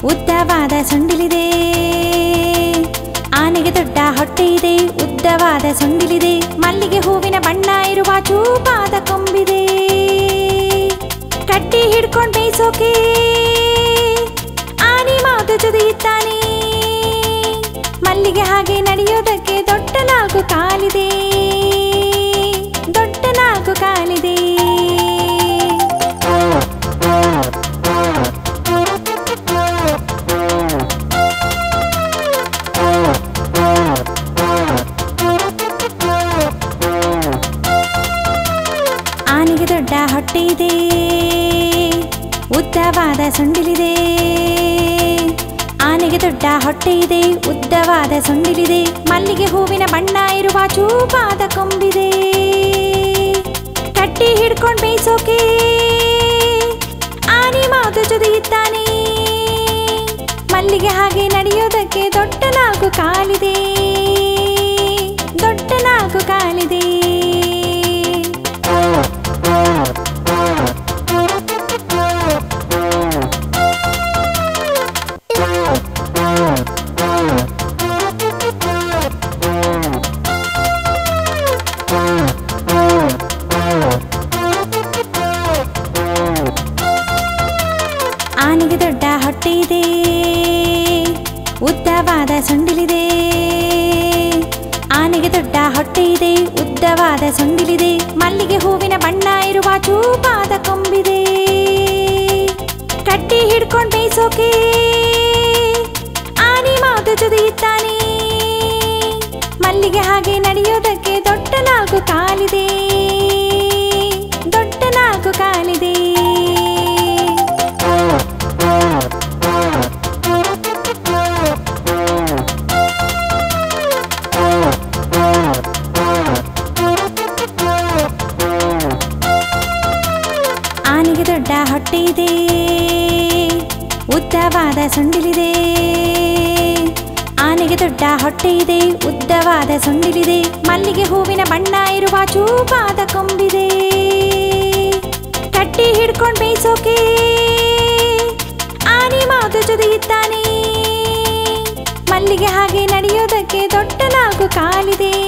ಉದ್ದವಾದ ಸೊಂಡಿಲಿದೆ ಆನೆಗೆ ದೊಡ್ಡ ಹೊಟ್ಟೆ ಇದೆ ಉದ್ದವಾದ ಸೊಂಡಿಲಿದೆ ಮಲ್ಲಿಗೆ ಹೂವಿನ ಬಣ್ಣ ಇರುವ ಚೂಪಾದ ಕೊಂಬಿದೆ ಕಟ್ಟಿ ಹಿಡ್ಕೊಂಡ್ ಬೇಯಿಸೋಕೆ ಆನೆ ಮಾತು ಜೊತೆಯಿದ್ದಾನೆ ಮಲ್ಲಿಗೆ ಹಾಗೆ ನಡೆಯೋದಕ್ಕೆ ದೊಡ್ಡ ನಾಲ್ಕು ಕಾಲಿದೆ ದೊಡ್ಡ ನಾಲ್ಕು ಕಾಲಿದೆ ಆನೆಗೆ ದೊಡ್ಡ ಹೊಟ್ಟೆ ಇದೆ ಉದ್ದವಾದ ಸೊಂಡಿಲಿದೆ ಆನೆಗೆ ದೊಡ್ಡ ಹೊಟ್ಟೆ ಇದೆ ಉದ್ದವಾದ ಸೊಂಡಿಲಿದೆ ಮಲ್ಲಿಗೆ ಹೂವಿನ ಬಣ್ಣ ಇರುವ ಚೂಪಾದ ಕೊಂಬಿದೆ ಕಟ್ಟಿ ಹಿಡ್ಕೊಂಡ್ ಬೇಯಿಸೋಕೆ ಆನೆ ಮಾತು ಜೊತೆಯಿದ್ದಾನೆ ಮಲ್ಲಿಗೆ ಹಾಗೆ ನಡೆಯೋದಕ್ಕೆ ದೊಡ್ಡ ನಾಲ್ಕು ಕಾಲಿದೆ ದೊಡ್ಡ ನಾಲ್ಕು ಕಾಲಿದೆ ಆನೆಗೆ ದೊಡ್ಡ ಹೊಟ್ಟೆ ಇದೆ ಉದ್ದವಾದ ಸೊಂಡಿಲಿದೆ ಆನೆಗೆ ದೊಡ್ಡ ಹೊಟ್ಟೆ ಇದೆ ಉದ್ದವಾದ ಸೊಂಡಿಲಿದೆ ಮಲ್ಲಿಗೆ ಹೂವಿನ ಬಣ್ಣ ಇರುವ ಚೂಪಾದ ಕೊಂಬಿದೆ ಕಟ್ಟಿ ಹಿಡ್ಕೊಂಡ್ ಬೇಯಿಸೋಕೆ ಆನೆ ಮಾತು ಜೊತೆಯಿದ್ದಾನೆ ಮಲ್ಲಿಗೆ ಹಾಗೆ ನಡೆಯೋದಕ್ಕೆ ದೊಡ್ಡ ನಾಲ್ಕು ಕಾಲಿದೆ ದೊಡ್ಡ ನಾಲ್ಕು ಕಾಲಿದೆ ಆನೆಗೆ ದೊಡ್ಡ ಹೊಟ್ಟೆ ಇದೆ ಉದ್ದವಾದ ಸೊಂಡಿಲಿದೆ ಆನೆಗೆ ದೊಡ್ಡ ಹೊಟ್ಟೆ ಇದೆ ಉದ್ದವಾದ ಸೊಂಡಿಲಿದೆ ಮಲ್ಲಿಗೆ ಹೂವಿನ ಬಣ್ಣ ಇರುವ ಚೂಪಾದ ಕೊಂಬಿದೆ ಕಟ್ಟಿ ಹಿಡ್ಕೊಂಡ್ ಬೇಯಿಸೋಕೆ ಆನೆ ಮಾತು ಜೊತೆಯಿದ್ದಾನೆ ಮಲ್ಲಿಗೆ ಹಾಗೆ ನಡೆಯೋದಕ್ಕೆ ದೊಡ್ಡ ನಾಲ್ಕು ಕಾಲಿದೆ